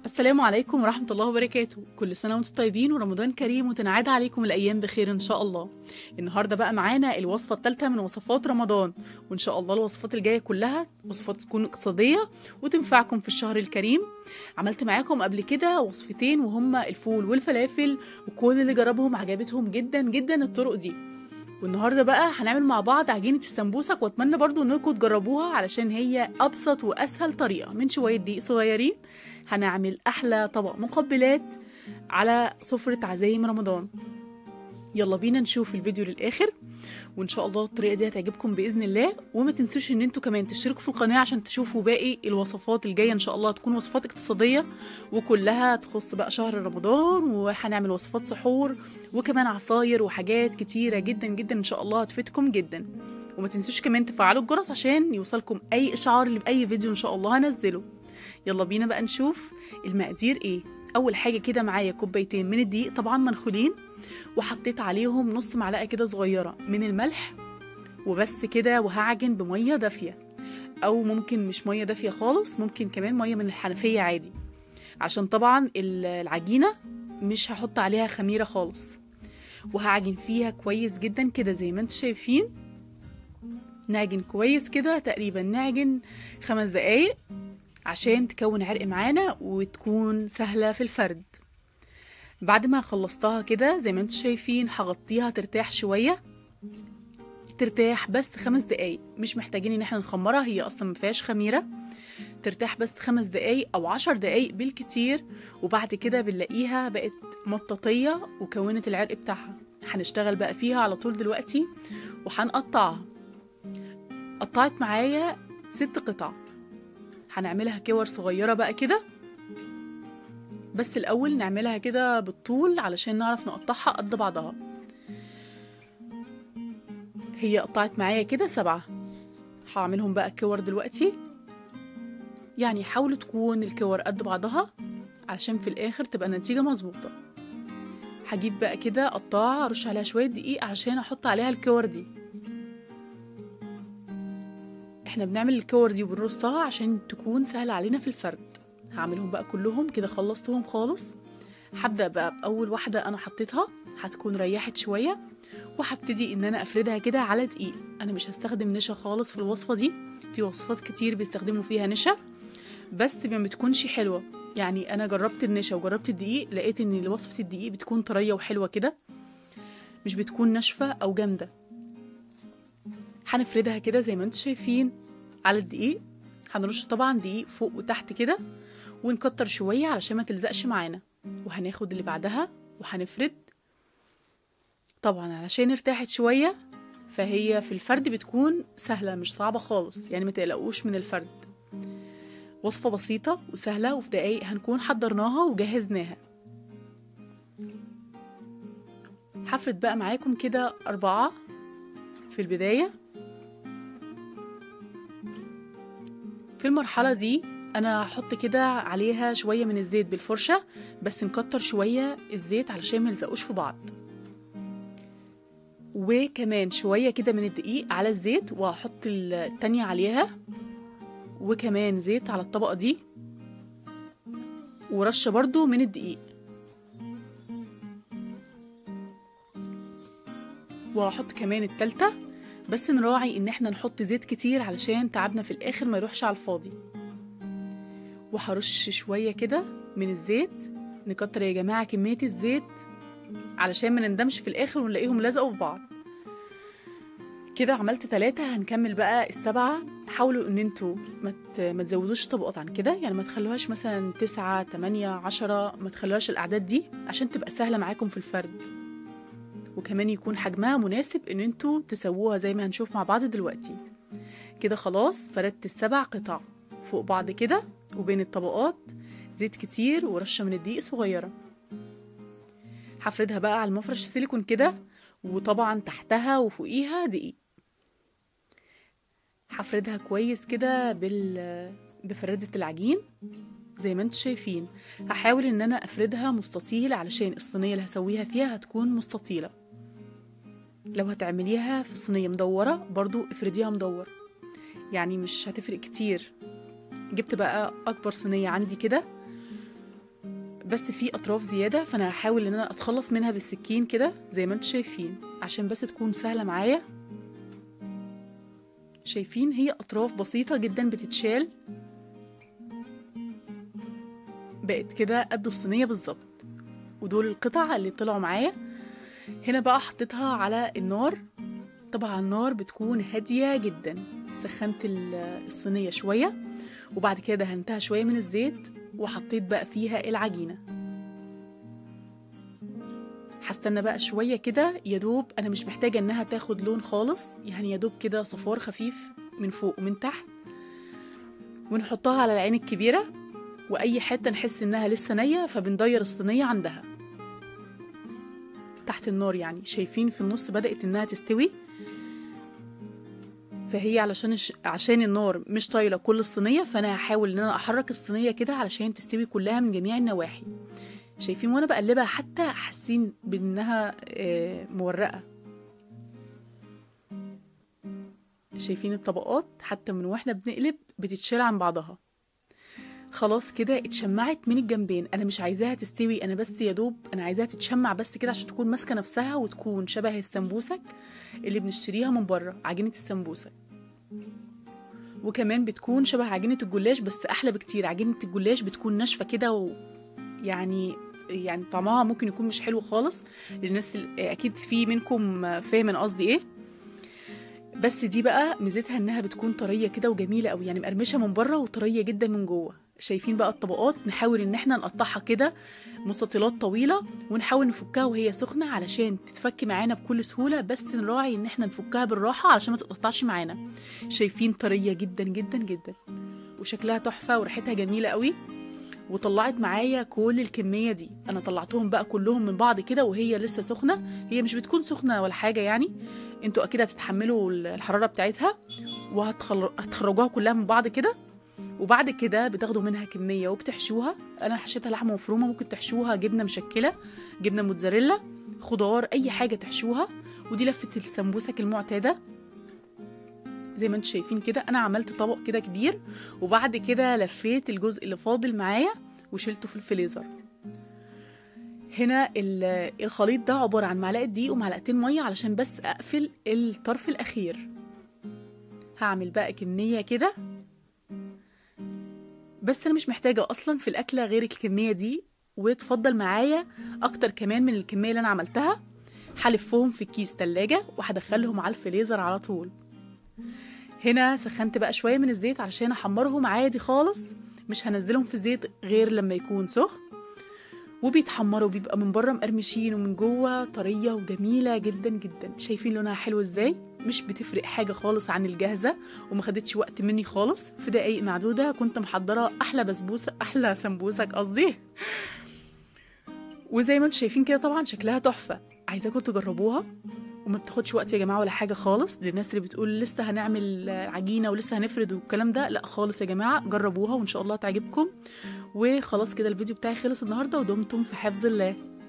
السلام عليكم ورحمة الله وبركاته كل سنة وانتم طيبين ورمضان كريم وتنعاد عليكم الأيام بخير إن شاء الله النهاردة بقى معانا الوصفة الثالثة من وصفات رمضان وإن شاء الله الوصفات الجاية كلها وصفات تكون اقتصادية وتنفعكم في الشهر الكريم عملت معاكم قبل كده وصفتين وهما الفول والفلافل وكل اللي جربهم عجبتهم جدا جدا الطرق دي والنهارده بقى هنعمل مع بعض عجينة السمبوسك واتمنى برضو انكم تجربوها علشان هي ابسط واسهل طريقة من شوية دقيق صغيرين هنعمل احلى طبق مقبلات على سفرة عزايم رمضان يلا بينا نشوف الفيديو للاخر وان شاء الله الطريقه دي هتعجبكم باذن الله وما تنسوش ان انتوا كمان تشتركوا في القناه عشان تشوفوا باقي الوصفات الجايه ان شاء الله تكون وصفات اقتصاديه وكلها تخص بقى شهر رمضان وهنعمل وصفات سحور وكمان عصاير وحاجات كتيره جدا جدا ان شاء الله هتفيدكم جدا وما تنسوش كمان تفعلوا الجرس عشان يوصلكم اي اشعار لاي فيديو ان شاء الله هنزله يلا بينا بقى نشوف المقادير ايه اول حاجه كده معايا كوبايتين من الدقيق طبعا منخولين وحطيت عليهم نص معلقه كده صغيره من الملح وبس كده وهعجن بميه دافيه او ممكن مش ميه دافيه خالص ممكن كمان ميه من الحنفيه عادي عشان طبعا العجينه مش هحط عليها خميره خالص وهعجن فيها كويس جدا كده زي ما انتم شايفين نعجن كويس كده تقريبا نعجن خمس دقايق عشان تكون عرق معانا وتكون سهلة في الفرد بعد ما خلصتها كده زي ما انتم شايفين هغطيها ترتاح شوية ترتاح بس خمس دقايق مش محتاجين ان احنا نخمرها هي اصلا ما فيهاش خميرة ترتاح بس خمس دقايق او عشر دقايق بالكتير وبعد كده بنلاقيها بقت مطاطية وكونت العرق بتاعها هنشتغل بقى فيها على طول دلوقتي وهنقطعها قطعت معايا ست قطع هنعملها كور صغيرة بقى كده بس الأول نعملها كده بالطول علشان نعرف نقطعها قد بعضها هي قطعت معايا كده سبعة هعملهم بقى كور دلوقتي يعني حاولوا تكون الكور قد بعضها علشان في الآخر تبقى النتيجة مظبوطة هجيب بقى كده قطاعة ارش عليها شوية دقيق عشان احط عليها الكور دي احنا بنعمل الكور دي وبنرصها عشان تكون سهلة علينا في الفرد هعملهم بقى كلهم كده خلصتهم خالص هبدأ بقى بأول واحدة أنا حطيتها هتكون ريحت شوية وهبتدي إن أنا أفردها كده على دقيق أنا مش هستخدم نشا خالص في الوصفة دي في وصفات كتير بيستخدموا فيها نشا بس ما بتكونش حلوة يعني أنا جربت النشا وجربت الدقيق لقيت إن وصفة الدقيق بتكون طرية وحلوة كده مش بتكون ناشفة أو جامدة هنفردها كده زي ما انتم شايفين على الدقيق هنرش طبعا دقيق فوق وتحت كده ونكتر شوية علشان ما تلزقش معانا وهناخد اللي بعدها وهنفرد طبعا علشان ارتاحت شوية فهي في الفرد بتكون سهلة مش صعبة خالص يعني ما تقلقوش من الفرد وصفة بسيطة وسهلة وفي دقايق هنكون حضرناها وجهزناها هفرد بقى معاكم كده أربعة في البداية في المرحلة دي أنا هحط كده عليها شوية من الزيت بالفرشة بس نكتر شوية الزيت علشان ملزقوش في بعض وكمان شوية كده من الدقيق على الزيت وهحط التانية عليها وكمان زيت على الطبقة دي ورشة برضو من الدقيق وهحط كمان التالتة بس نراعي ان احنا نحط زيت كتير علشان تعبنا في الاخر ما يروحش على الفاضي وهرش شوية كده من الزيت نكتر يا جماعة كمية الزيت علشان ما نندمش في الاخر ونلاقيهم لزقوا في بعض كده عملت ثلاثة هنكمل بقى السبعة حاولوا ان انتوا ما ما تزودوش طبقات عن كده يعني ما تخلوهاش مثلا تسعة تمانية عشرة ما تخلوهاش الاعداد دي عشان تبقى سهلة معاكم في الفرد وكمان يكون حجمها مناسب ان انتوا تسووها زي ما هنشوف مع بعض دلوقتي كده خلاص فردت السبع قطع فوق بعض كده وبين الطبقات زيت كتير ورشة من الدقيق صغيرة هفردها بقى على المفرش السيليكون كده وطبعا تحتها وفوقيها دقيق هفردها كويس كده بال بفردة العجين زي ما انتم شايفين هحاول ان انا افردها مستطيل علشان الصينية اللي هسويها فيها هتكون مستطيلة لو هتعمليها في صينية مدورة برضو افرديها مدور يعني مش هتفرق كتير جبت بقى اكبر صينية عندي كده بس في اطراف زياده فانا هحاول ان انا اتخلص منها بالسكين كده زي ما انتم شايفين عشان بس تكون سهله معايا شايفين هي اطراف بسيطه جدا بتتشال بقت كده قد الصينيه بالظبط ودول القطع اللي طلعوا معايا هنا بقى حطيتها على النار طبعا النار بتكون هاديه جدا سخنت الصينيه شويه وبعد كده دهنتها شويه من الزيت وحطيت بقى فيها العجينه هستنى بقى شويه كده يا دوب انا مش محتاجه انها تاخد لون خالص يعني يا دوب كده صفار خفيف من فوق ومن تحت ونحطها على العين الكبيره واي حته نحس انها لسه نيه فبندير الصينيه عندها تحت النار يعني شايفين في النص بدات انها تستوي فهي علشان الش... عشان النار مش طايله كل الصينيه فانا هحاول ان انا احرك الصينيه كده علشان تستوي كلها من جميع النواحي شايفين وانا بقلبها حتى حاسين بانها مورقه شايفين الطبقات حتى من واحنا بنقلب بتتشال عن بعضها خلاص كده اتشمعت من الجنبين انا مش عايزاها تستوي انا بس يا دوب انا عايزاها تتشمع بس كده عشان تكون ماسكه نفسها وتكون شبه السمبوسك اللي بنشتريها من بره عجينه السمبوسك وكمان بتكون شبه عجينه الجلاش بس احلى بكتير عجينه الجلاش بتكون ناشفه كده ويعني يعني طعمها ممكن يكون مش حلو خالص للناس اكيد في منكم فاهم انا قصدي ايه بس دي بقى ميزتها انها بتكون طريه كده وجميله قوي يعني مقرمشه من بره وطريه جدا من جوه شايفين بقى الطبقات نحاول ان احنا نقطعها كده مستطيلات طويله ونحاول نفكها وهي سخنه علشان تتفك معانا بكل سهوله بس نراعي ان احنا نفكها بالراحه علشان ما تتقطعش معانا شايفين طريه جدا جدا جدا وشكلها تحفه وريحتها جميله قوي وطلعت معايا كل الكمية دي أنا طلعتهم بقى كلهم من بعض كده وهي لسه سخنة هي مش بتكون سخنة ولا حاجة يعني انتوا أكيد هتتحملوا الحرارة بتاعتها وهتخرجوها كلها من بعض كده وبعد كده بتاخدوا منها كمية وبتحشوها أنا حشيتها لحمة مفرومة ممكن تحشوها جبنة مشكلة جبنة موتزاريلا خضار أي حاجة تحشوها ودي لفة السمبوسك المعتادة زي ما انتم شايفين كده انا عملت طبق كده كبير وبعد كده لفيت الجزء اللي فاضل معايا وشلته في الفريزر هنا الخليط ده عبارة عن معلقة دقيق ومعلقتين مية علشان بس أقفل الطرف الأخير هعمل بقى كمية كده بس أنا مش محتاجة أصلا في الأكلة غير الكمية دي وتفضل معايا أكتر كمان من الكمية اللي أنا عملتها هلفهم في كيس تلاجة وهدخلهم على الفريزر على طول هنا سخنت بقى شويه من الزيت علشان احمرهم عادي خالص مش هنزلهم في الزيت غير لما يكون سخن وبيتحمروا بيبقى من بره مقرمشين ومن جوه طريه وجميله جدا جدا شايفين لونها حلو ازاي مش بتفرق حاجه خالص عن الجاهزه وما خدتش وقت مني خالص في دقايق معدوده كنت محضره احلى بسبوسه احلى سمبوسك قصدي وزي ما انتم شايفين كده طبعا شكلها تحفه عايزاكم تجربوها وما بتاخدش وقت يا جماعه ولا حاجه خالص للناس اللي بتقول لسه هنعمل عجينه ولسه هنفرد والكلام ده لا خالص يا جماعه جربوها وان شاء الله تعجبكم وخلاص كده الفيديو بتاعي خلص النهارده ودمتم في حفظ الله